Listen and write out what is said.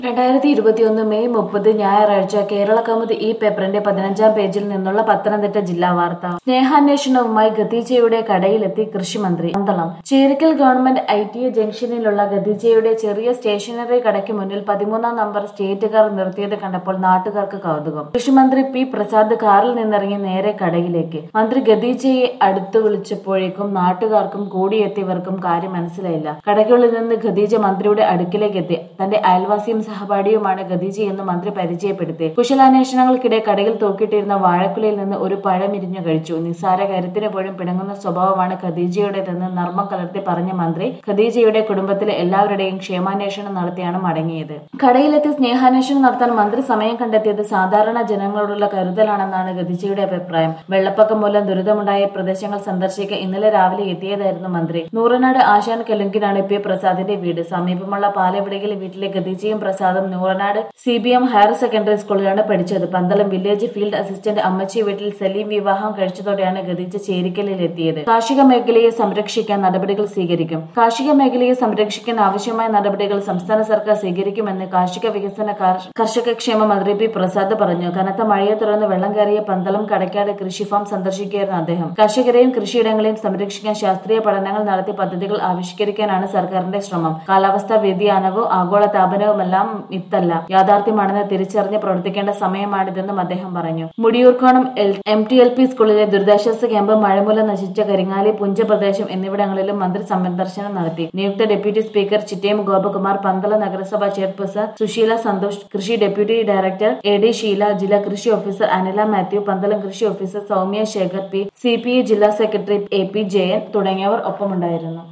രണ്ടായിരത്തി ഇരുപത്തിയൊന്ന് മെയ് മുപ്പത് ഞായറാഴ്ച കേരള കൗമുദി ഈ പേപ്പറിന്റെ പതിനഞ്ചാം പേജിൽ നിന്നുള്ള പത്തനംതിട്ട ജില്ലാ വാർത്ത സ്നേഹാന്വേഷണവുമായി ഖദീജയുടെ കടയിലെത്തി കൃഷിമന്ത്രി Pandalam Cherikkal government I T A ജംഗ്ഷനിലുള്ള ഖദീജയുടെ ചെറിയ സ്റ്റേഷനറി കടയ്ക്ക് മുന്നിൽ പതിമൂന്നാം നമ്പർ സ്റ്റേറ്റ് കാർ നിർത്തിയത് കണ്ടപ്പോൾ നാട്ടുകാർക്ക് കൗതുകം കൃഷിമന്ത്രി പി പ്രസാദ് കാറിൽ നിന്നിറങ്ങി നേരെ കടയിലേക്ക് മന്ത്രി ഖദീജയെ അടുത്തു വിളിച്ചപ്പോഴേക്കും നാട്ടുകാർക്കും കൂടിയെത്തിയവർക്കും കാര്യം മനസ്സിലായില്ല കടയ്ക്കുള്ളിൽ നിന്ന് ഖദീജ മന്ത്രിയുടെ അടുക്കിലേക്ക് എത്തി തന്റെ അയൽവാസിയും സഹപാഠിയുമാണ് ഖദീജയെന്ന് മന്ത്രി പരിചയപ്പെടുത്തി കുശലാന്വേഷണങ്ങൾക്കിടെ കടയിൽ തൂക്കിയിട്ടിരുന്ന വാഴക്കുലയിൽ നിന്ന് ഒരു പഴം ഇരിഞ്ഞു കഴിച്ചു നിസ്സാര കാര്യത്തിന് പോലും പിണങ്ങുന്ന സ്വഭാവമാണ് ഖദീജയുടേതെന്ന് നർമ്മം കലർത്തി പറഞ്ഞ മന്ത്രി ഖദീജയുടെ കുടുംബത്തിലെ എല്ലാവരുടെയും ക്ഷേമാന്വേഷണം നടത്തിയാണ് മടങ്ങിയത് കടയിലെത്തി സ്നേഹാന്വേഷണം നടത്താൻ മന്ത്രി സമയം കണ്ടെത്തിയത് സാധാരണ ജനങ്ങളോടുള്ള കരുതലാണെന്നാണ് ഖദീജയുടെ അഭിപ്രായം വെള്ളപ്പൊക്കം മൂലം ദുരിതമുണ്ടായ പ്രദേശങ്ങൾ സന്ദർശിക്കാൻ ഇന്നലെ രാവിലെ എത്തിയതായിരുന്നു മന്ത്രി നൂറനാട് ആശാൻ കെലുങ്കിനാണ് പി പ്രസാദിന്റെ വീട് സമീപമുള്ള പാലവിടയിലെ വീട്ടിലെ ഖദീജയും പ്രസാദും Nooranad C B M higher secondary സ്കൂളിലാണ് പഠിച്ചത് പന്തളം വില്ലേജ് ഫീൽഡ് അസിസ്റ്റന്റ് അമ്മച്ചി വീട്ടിൽ സലീം വിവാഹം കഴിച്ചതോടെയാണ് ഖദീജ ചേരിക്കലിൽ എത്തിയത് കാർഷിക മേഖലയെ സംരക്ഷിക്കാൻ നടപടികൾ സ്വീകരിക്കും കാർഷിക മേഖലയെ സംരക്ഷിക്കാൻ ആവശ്യമായ നടപടികൾ സംസ്ഥാന സർക്കാർ സ്വീകരിക്കുമെന്ന് കാർഷിക വികസന കാർ- കർഷക ക്ഷേമ മന്ത്രി പി പ്രസാദ് പറഞ്ഞു കനത്ത മഴയെ തുടർന്ന് വെള്ളം കയറിയ പന്തളം കടക്കാട് കൃഷി ഫാം സന്ദർശിക്കുകയായിരുന്നു അദ്ദേഹം കർഷകരെയും കൃഷിയിടങ്ങളെയും സംരക്ഷിക്കാൻ ശാസ്ത്രീയ പഠനങ്ങൾ നടത്തി പദ്ധതികൾ ആവിഷ്കരിക്കാനാണ് സർക്കാരിന്റെ ശ്രമം കാലാവസ്ഥാ വ്യതിയാനവും ആഗോള താപനവുമെല്ലാം മിത്തല്ല യാഥാർത്ഥ്യമാണെന്ന് തിരിച്ചറിഞ്ഞ് പ്രവർത്തിക്കേണ്ട സമയമാണിതെന്നും അദ്ദേഹം പറഞ്ഞു Mudiyoorkonam M T L P സ്കൂളിലെ ദുരിതാശ്വാസ ക്യാമ്പ് മഴമൂലം നശിച്ച കരിങ്ങാലി പുഞ്ച പ്രദേശം എന്നിവിടങ്ങളിലും മന്ത്രി സന്ദർശനം നടത്തി നിയുക്ത ഡെപ്യൂട്ടി സ്പീക്കർ ചിറ്റയം ഗോപകുമാർ പന്തള നഗരസഭ ചെയർപേഴ്സൺ സുശീല സന്തോഷ് കൃഷി deputy director A D Sheela ജില്ലാ കൃഷി ഓഫീസർ അനില മാത്യു പന്തളം കൃഷി officer Soumya Sekhar P C P I ജില്ലാ സെക്രട്ടറി എ പി ജയൻ തുടങ്ങിയവർ ഒപ്പമുണ്ടായിരുന്നു